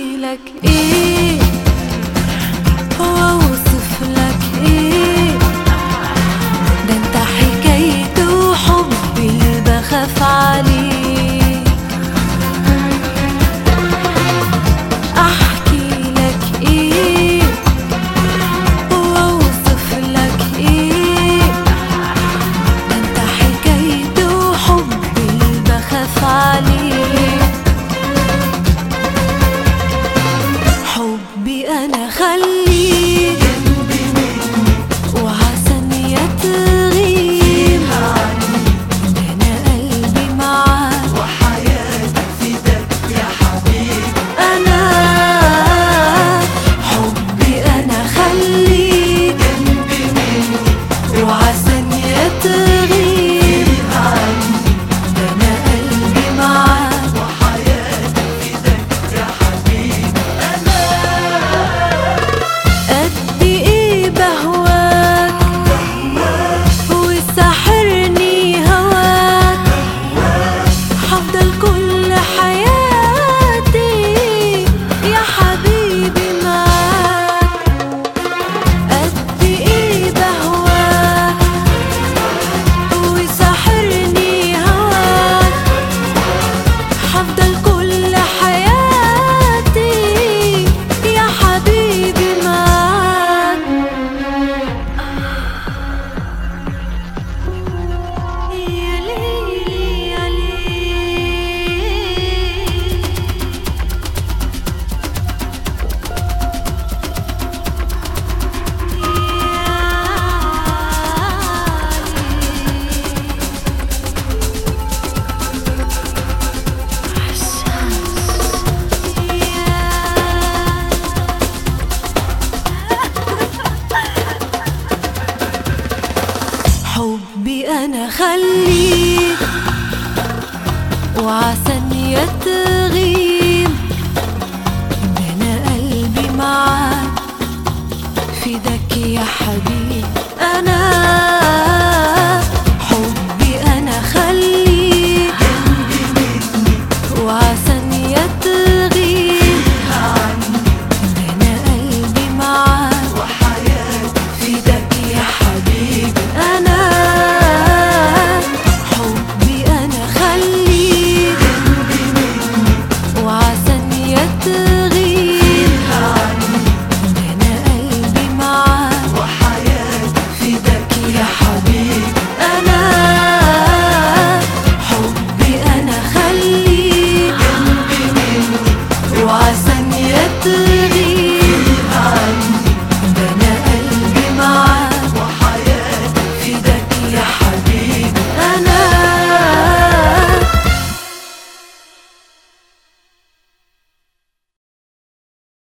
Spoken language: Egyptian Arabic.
احكي لك ايه واوصف لك ايه ده انت حكايتي وحبي اللي بخاف عليه احكي لك ايه واوصف لك ايه ده انت حكايتي وحبي اللي بخاف عليه حبي انا خليك وعسى تغيب ده انا قلبي معاك انا حبي انا خليك وعسى تغيب ده انا قلبي معاك قد ايه بهواك وساحرني هواك حفضل كل حياتي يا حبيبي معاك قد ايه بهواك وساحرني هواك حفضل كل حياتي يا حبيبي معاك يا ليلي يا ليلي حبي انا خليك وعسى تغيب ده انا قلبي معاك فداك يا حبيبي